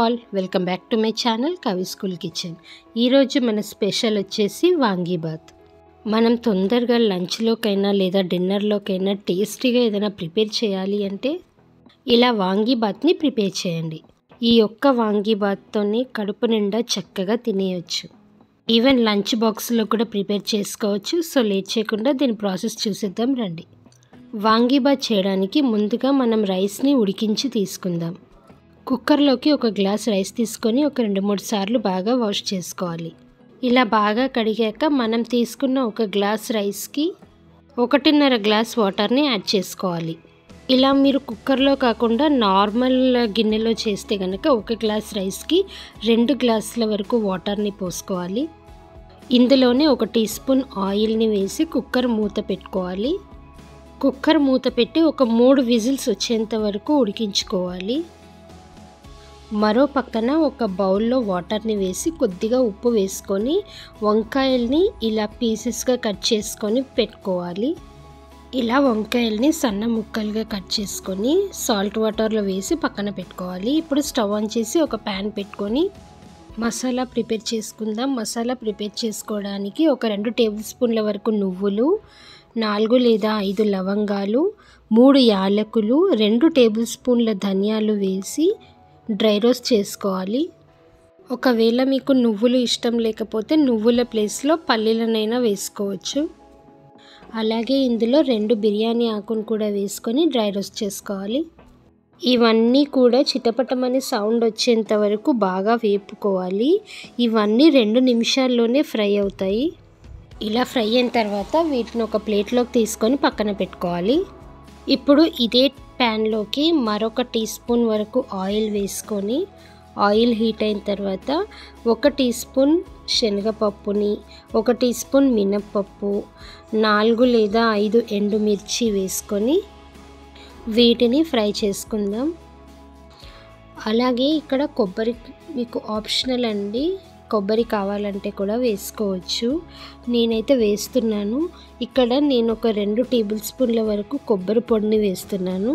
all welcome back to my channel Kavi school kitchen ఈరోజు మన special వచ్చేసి వాంగీబాత్ మనం తొందరగా లంచ్లోకైనా లేదా డిన్నర్లోకైనా టేస్టీగా ఏదైనా ప్రిపేర్ చేయాలి అంటే ఇలా వాంగీబాత్ని ప్రిపేర్ చేయండి ఈ ఒక్క వాంగీబాత్తోని కడుపు నిండా చక్కగా తినేయచ్చు ఈవెన్ లంచ్ బాక్స్లో కూడా ప్రిపేర్ చేసుకోవచ్చు సో లేట్ చేయకుండా దీని ప్రాసెస్ చూసేద్దాం రండి వాంగీబాత్ చేయడానికి ముందుగా మనం రైస్ని ఉడికించి తీసుకుందాం కుక్కర్లోకి ఒక గ్లాస్ రైస్ తీసుకొని ఒక రెండు మూడు సార్లు బాగా వాష్ చేసుకోవాలి ఇలా బాగా కడిగాక మనం తీసుకున్న ఒక గ్లాస్ రైస్కి ఒకటిన్నర గ్లాస్ వాటర్ని యాడ్ చేసుకోవాలి ఇలా మీరు కుక్కర్లో కాకుండా నార్మల్ గిన్నెలో చేస్తే కనుక ఒక గ్లాస్ రైస్కి రెండు గ్లాసుల వరకు వాటర్ని పోసుకోవాలి ఇందులోనే ఒక టీ స్పూన్ ఆయిల్ని వేసి కుక్కర్ మూత పెట్టుకోవాలి కుక్కర్ మూత పెట్టి ఒక మూడు విజిల్స్ వచ్చేంత వరకు ఉడికించుకోవాలి మరో పక్కన ఒక బౌల్లో వాటర్ని వేసి కొద్దిగా ఉప్పు వేసుకొని వంకాయల్ని ఇలా పీసెస్గా కట్ చేసుకొని పెట్టుకోవాలి ఇలా వంకాయల్ని సన్న ముక్కలుగా కట్ చేసుకొని సాల్ట్ వాటర్లో వేసి పక్కన పెట్టుకోవాలి ఇప్పుడు స్టవ్ ఆన్ చేసి ఒక ప్యాన్ పెట్టుకొని మసాలా ప్రిపేర్ చేసుకుందాం మసాలా ప్రిపేర్ చేసుకోవడానికి ఒక రెండు టేబుల్ స్పూన్ల వరకు నువ్వులు నాలుగు లేదా ఐదు లవంగాలు మూడు యాలకులు రెండు టేబుల్ స్పూన్ల ధనియాలు వేసి డ్రై రోస్ట్ చేసుకోవాలి ఒకవేళ మీకు నువ్వులు ఇష్టం లేకపోతే నువ్వుల ప్లేస్లో పల్లీలనైనా వేసుకోవచ్చు అలాగే ఇందులో రెండు బిర్యానీ ఆకును కూడా వేసుకొని డ్రై రోస్ట్ చేసుకోవాలి ఇవన్నీ కూడా చిటపటమని సౌండ్ వచ్చేంత వరకు బాగా వేపుకోవాలి ఇవన్నీ రెండు నిమిషాల్లోనే ఫ్రై అవుతాయి ఇలా ఫ్రై అయిన తర్వాత వీటిని ఒక ప్లేట్లోకి తీసుకొని పక్కన పెట్టుకోవాలి ఇప్పుడు ఇదే ప్యాన్లోకి మరొక టీ స్పూన్ వరకు ఆయిల్ వేసుకొని ఆయిల్ హీట్ అయిన తర్వాత ఒక టీ స్పూన్ శనగపప్పుని ఒక టీ స్పూన్ మినప్పప్పు నాలుగు లేదా ఐదు ఎండుమిర్చి వేసుకొని వీటిని ఫ్రై చేసుకుందాం అలాగే ఇక్కడ కొబ్బరి మీకు ఆప్షనల్ అండి కొబ్బరి కావాలంటే కూడా వేసుకోవచ్చు నేనైతే వేస్తున్నాను ఇక్కడ నేను ఒక రెండు టేబుల్ స్పూన్ల వరకు కొబ్బరి పొడిని వేస్తున్నాను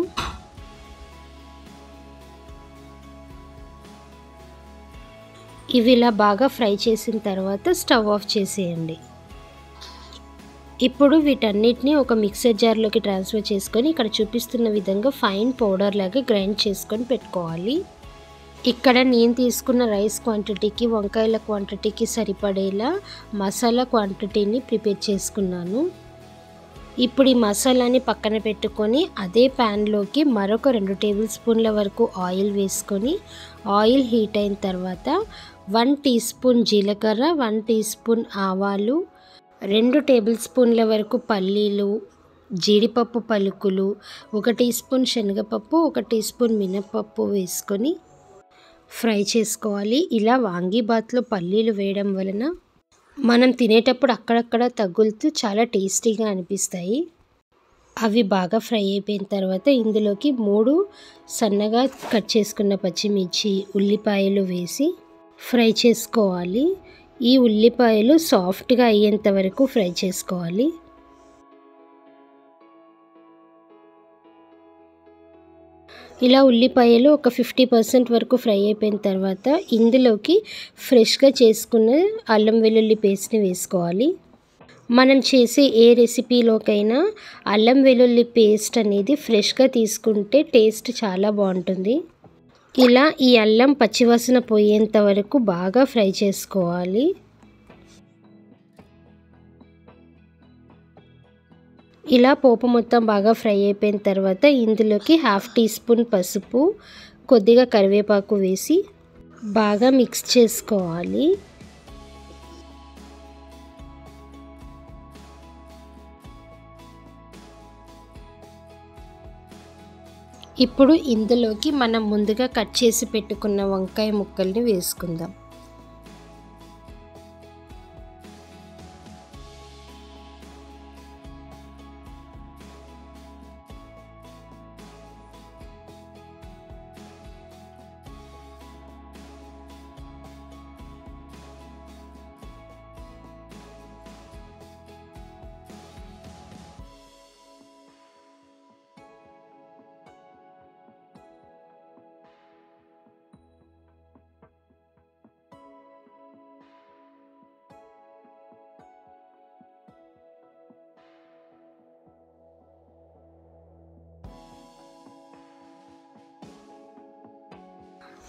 ఇవి ఇలా బాగా ఫ్రై చేసిన తర్వాత స్టవ్ ఆఫ్ చేసేయండి ఇప్పుడు వీటన్నిటిని ఒక మిక్సర్ జార్లోకి ట్రాన్స్ఫర్ చేసుకొని ఇక్కడ చూపిస్తున్న విధంగా ఫైన్ పౌడర్ లాగా గ్రైండ్ చేసుకొని పెట్టుకోవాలి ఇక్కడ నేను తీసుకున్న రైస్ క్వాంటిటీకి వంకాయల క్వాంటిటీకి సరిపడేలా మసాలా క్వాంటిటీని ప్రిపేర్ చేసుకున్నాను ఇప్పుడు ఈ మసాలాని పక్కన పెట్టుకొని అదే ప్యాన్లోకి మరొక రెండు టేబుల్ స్పూన్ల వరకు ఆయిల్ వేసుకొని ఆయిల్ హీట్ అయిన తర్వాత వన్ టీ స్పూన్ జీలకర్ర వన్ టీ స్పూన్ ఆవాలు రెండు టేబుల్ స్పూన్ల వరకు పల్లీలు జీడిపప్పు పలుకులు ఒక టీ స్పూన్ శనగపప్పు ఒక టీ స్పూన్ మినపప్పు వేసుకొని ఫ్రై చేసుకోవాలి ఇలా వాంగీబాత్లో పల్లీలు వేయడం వలన మనం తినేటప్పుడు అక్కడక్కడ తగులుతూ చాలా టేస్టీగా అనిపిస్తాయి అవి బాగా ఫ్రై అయిపోయిన తర్వాత ఇందులోకి మూడు సన్నగా కట్ చేసుకున్న పచ్చిమిర్చి ఉల్లిపాయలు వేసి ఫ్రై చేసుకోవాలి ఈ ఉల్లిపాయలు సాఫ్ట్గా అయ్యేంత వరకు ఫ్రై చేసుకోవాలి ఇలా ఉల్లిపాయలు ఒక ఫిఫ్టీ పర్సెంట్ వరకు ఫ్రై అయిపోయిన తర్వాత ఇందులోకి ఫ్రెష్గా చేసుకున్న అల్లం వెల్లుల్లి పేస్ట్ని వేసుకోవాలి మనం చేసే ఏ రెసిపీలోకైనా అల్లం వెల్లుల్లి పేస్ట్ అనేది ఫ్రెష్గా తీసుకుంటే టేస్ట్ చాలా బాగుంటుంది ఇలా ఈ అల్లం పచ్చివాసన పోయేంత వరకు బాగా ఫ్రై చేసుకోవాలి ఇలా పోపు మొత్తం బాగా ఫ్రై అయిపోయిన తర్వాత ఇందులోకి హాఫ్ టీ స్పూన్ పసుపు కొద్దిగా కరివేపాకు వేసి బాగా మిక్స్ చేసుకోవాలి ఇప్పుడు ఇందులోకి మనం ముందుగా కట్ చేసి పెట్టుకున్న వంకాయ ముక్కల్ని వేసుకుందాం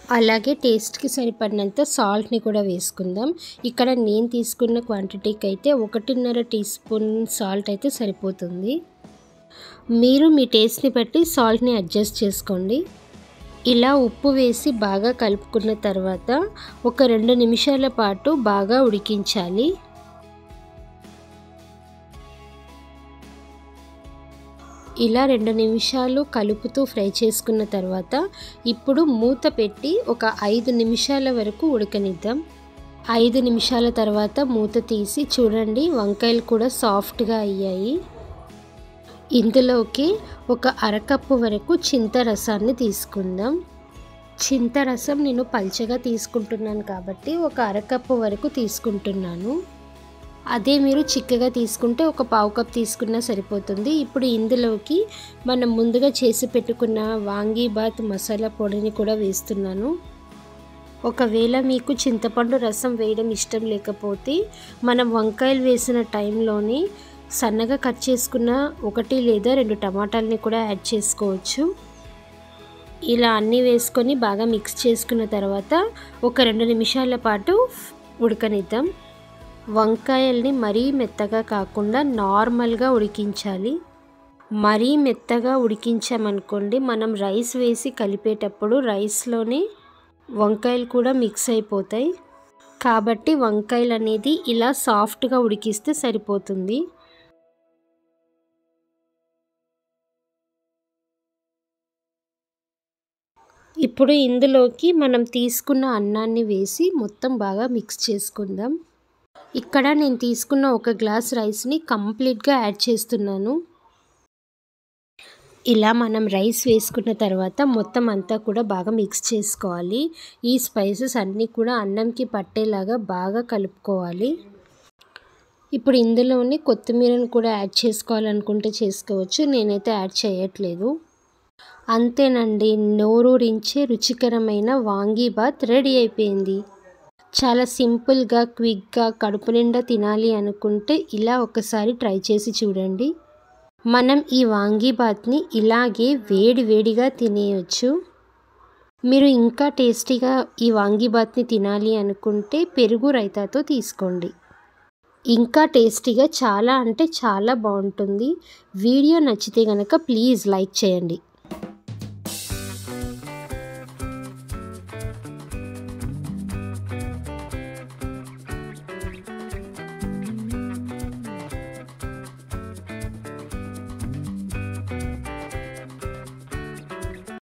అలాగే టేస్ట్కి సరిపడినంత సాల్ట్ని కూడా వేసుకుందాం ఇక్కడ నేను తీసుకున్న క్వాంటిటీకి అయితే ఒకటిన్నర టీ స్పూన్ సాల్ట్ అయితే సరిపోతుంది మీరు మీ టేస్ట్ని బట్టి సాల్ట్ని అడ్జస్ట్ చేసుకోండి ఇలా ఉప్పు వేసి బాగా కలుపుకున్న తర్వాత ఒక రెండు నిమిషాల పాటు బాగా ఉడికించాలి ఇలా రెండు నిమిషాలు కలుపుతూ ఫ్రై చేసుకున్న తర్వాత ఇప్పుడు మూత పెట్టి ఒక ఐదు నిమిషాల వరకు ఉడకనిద్దాం ఐదు నిమిషాల తర్వాత మూత తీసి చూడండి వంకాయలు కూడా సాఫ్ట్గా అయ్యాయి ఇందులోకి ఒక అరకప్పు వరకు చింత రసాన్ని తీసుకుందాం చింత రసం నేను పల్చగా తీసుకుంటున్నాను కాబట్టి ఒక అరకప్పు వరకు తీసుకుంటున్నాను అదే మీరు చిక్కగా తీసుకుంటే ఒక పావు కప్ తీసుకున్నా సరిపోతుంది ఇప్పుడు ఇందులోకి మనం ముందుగా చేసి పెట్టుకున్న వాంగీబాత్ మసాలా పొడిని కూడా వేస్తున్నాను ఒకవేళ మీకు చింతపండు రసం వేయడం ఇష్టం లేకపోతే మనం వంకాయలు వేసిన టైంలోని సన్నగా కట్ చేసుకున్న ఒకటి లేదా రెండు టమాటాలని కూడా యాడ్ చేసుకోవచ్చు ఇలా అన్నీ వేసుకొని బాగా మిక్స్ చేసుకున్న తర్వాత ఒక రెండు నిమిషాల పాటు ఉడకనిద్దాం వంకాయల్ని మరీ మెత్తగా కాకుండా నార్మల్గా ఉడికించాలి మరీ మెత్తగా ఉడికించామనుకోండి మనం రైస్ వేసి కలిపేటప్పుడు రైస్లోనే వంకాయలు కూడా మిక్స్ అయిపోతాయి కాబట్టి వంకాయలు అనేది ఇలా సాఫ్ట్గా ఉడికిస్తే సరిపోతుంది ఇప్పుడు ఇందులోకి మనం తీసుకున్న అన్నాన్ని వేసి మొత్తం బాగా మిక్స్ చేసుకుందాం ఇక్కడ నేను తీసుకున్న ఒక గ్లాస్ రైస్ని కంప్లీట్గా యాడ్ చేస్తున్నాను ఇలా మనం రైస్ వేసుకున్న తర్వాత మొత్తం అంతా కూడా బాగా మిక్స్ చేసుకోవాలి ఈ స్పైసెస్ అన్నీ కూడా అన్నంకి పట్టేలాగా బాగా కలుపుకోవాలి ఇప్పుడు ఇందులోని కొత్తిమీరను కూడా యాడ్ చేసుకోవాలనుకుంటే చేసుకోవచ్చు నేనైతే యాడ్ చేయట్లేదు అంతేనండి నోరూరించే రుచికరమైన వాంగీబాత్ రెడీ అయిపోయింది చాలా సింపుల్గా క్విక్గా కడుపు నిండా తినాలి అనుకుంటే ఇలా ఒకసారి ట్రై చేసి చూడండి మనం ఈ వాంగీబాత్ని ఇలాగే వేడి వేడిగా తినేయచ్చు మీరు ఇంకా టేస్టీగా ఈ వాంగీబాత్ని తినాలి అనుకుంటే పెరుగు రైతాతో తీసుకోండి ఇంకా టేస్టీగా చాలా అంటే చాలా బాగుంటుంది వీడియో నచ్చితే కనుక ప్లీజ్ లైక్ చేయండి